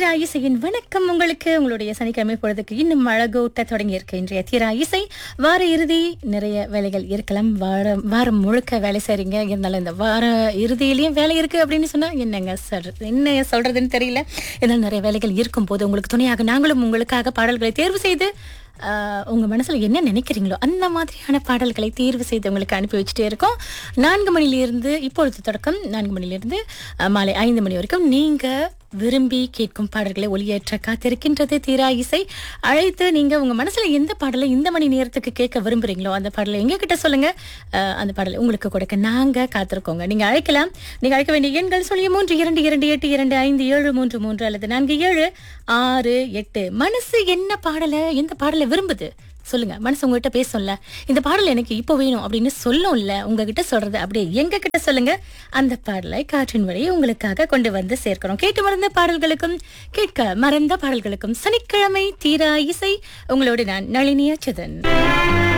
தீரா இசையின் வணக்கம் உங்களுக்கு உங்களுடைய சனிக்கிழமை பொழுதுக்கு இன்னும் அழகூட்ட தொடங்கி இருக்கு இன்றைய தீரா இசை வார இறுதி நிறைய வேலைகள் இருக்கலாம் வாரம் வாரம் முழுக்க வேலை செய்றீங்க இருந்தாலும் இந்த வார இறுதியிலயும் வேலை இருக்கு அப்படின்னு சொன்னா என்னங்க சார் என்ன சொல்றதுன்னு தெரியல இருந்தாலும் நிறைய வேலைகள் இருக்கும் போது உங்களுக்கு துணையாக நாங்களும் உங்களுக்காக பாடல்களை தேர்வு செய்து ஆஹ், உங்க மனசுல என்ன நினைக்கிறீங்களோ அந்த மாதிரியான பாடல்களை தேர்வு செய்து உங்களுக்கு அனுப்பி வச்சுட்டே இருக்கோம் நான்கு மணிலிருந்து இப்பொழுது தொடக்கம் நான்கு மணிலிருந்து ஆஹ், மாலை ஐந்து மணி வரைக்கும் நீங்க விரும்பி கேட்கும் பாடல்களை ஒளியேற்ற காத்திருக்கின்றது தீரா இசை அழைத்து நீங்க உங்க மனசுல எந்த பாடலை இந்த மணி நேரத்துக்கு கேட்க விரும்புறீங்களோ அந்த பாடலை எங்க கிட்ட சொல்லுங்க ஆஹ், அந்த பாடலை உங்களுக்கு கொடுக்க நாங்க காத்திருக்கோங்க நீங்க அழைக்கலாம் நீங்க அழைக்க வேண்டிய எண்கள் சொல்லிய மூன்று இரண்டு இரண்டு எட்டு இரண்டு ஐந்து ஏழு மூன்று மூன்று அல்லது நான்கு ஏழு ஆறு எட்டு மனசு என்ன பாடலை எந்த பாடலை விரும்புது சொல்லுங்க மனசு உங்ககிட்ட பேசும்ல இந்த பாடல் எனக்கு இப்போ வேணும் அப்படின்னு சொல்லும்ல உங்ககிட்ட சொல்றது அப்படியே எங்க கிட்ட சொல்லுங்க அந்த பாடலை காற்றின் வழி உங்களுக்காக கொண்டு வந்து சேர்க்கிறோம் கேட்டு மறந்த பாடல்களுக்கும் கேட்க மறந்த பாடல்களுக்கும் சனிக்கிழமை தீரா இசை உங்களோடு நான் நளினி அச்சுதன்